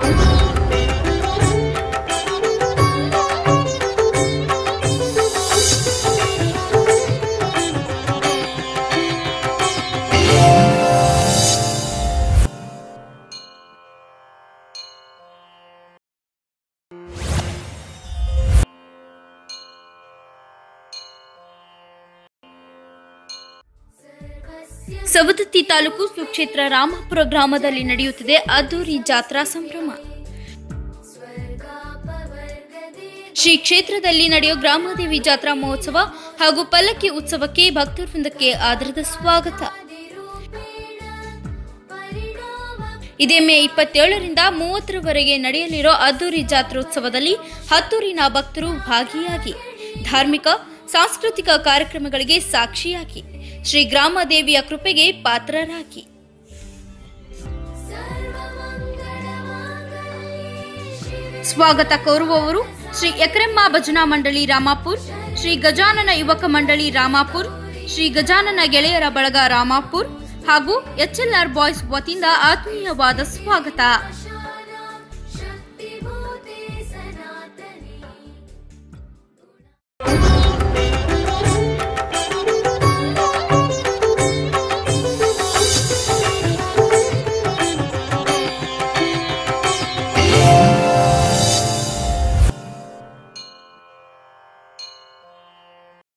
ಸವದತ್ತಿ ತಾಲೂಕು ಸುಕ್ಷೇತ್ರ ರಾಮಪುರ ಗ್ರಾಮದಲ್ಲಿ ನಡೆಯುತ್ತಿದೆ ಅದ್ದೂರಿ ಜಾತ್ರಾ ಸಂಭ್ರಮ ಶ್ರೀ ಕ್ಷೇತ್ರದಲ್ಲಿ ನಡೆಯೋ ಗ್ರಾಮದೇವಿ ಜಾತ್ರಾ ಮಹೋತ್ಸವ ಹಾಗೂ ಪಲ್ಲಕ್ಕಿ ಉತ್ಸವಕ್ಕೆ ಭಕ್ತವೃಂದಕ್ಕೆ ಆದರದ ಸ್ವಾಗತ ಇದೇ ಮೇ ಇಪ್ಪತ್ತೇಳರಿಂದ ಮೂವತ್ತರವರೆಗೆ ನಡೆಯಲಿರೋ ಅದ್ದೂರಿ ಜಾತ್ರೋತ್ಸವದಲ್ಲಿ ಹತ್ತೂರಿನ ಭಕ್ತರು ಭಾಗಿಯಾಗಿ ಧಾರ್ಮಿಕ ಸಾಂಸ್ಕೃತಿಕ ಕಾರ್ಯಕ್ರಮಗಳಿಗೆ ಸಾಕ್ಷಿಯಾಗಿ ಶ್ರೀ ಗ್ರಾಮದೇವಿಯ ಕೃಪೆಗೆ ಪಾತ್ರರಾಗಿ ಸ್ವಾಗತ ಕೋರುವವರು ಶ್ರೀ ಎಕ್ರೆಮ್ಮ ಭಜನಾ ಮಂಡಳಿ ರಾಮಾಪುರ್ ಶ್ರೀ ಗಜಾನನ ಯುವಕ ಮಂಡಳಿ ರಾಮಾಪುರ್ ಶ್ರೀ ಗಜಾನನ ಗೆಳೆಯರ ಬಳಗ ರಾಮಾಪುರ್ ಹಾಗೂ ಎಚ್ಎಲ್ಆರ್ ಬಾಯ್ಸ್ ವತಿಯಿಂದ ಆತ್ಮೀಯವಾದ ಸ್ವಾಗತ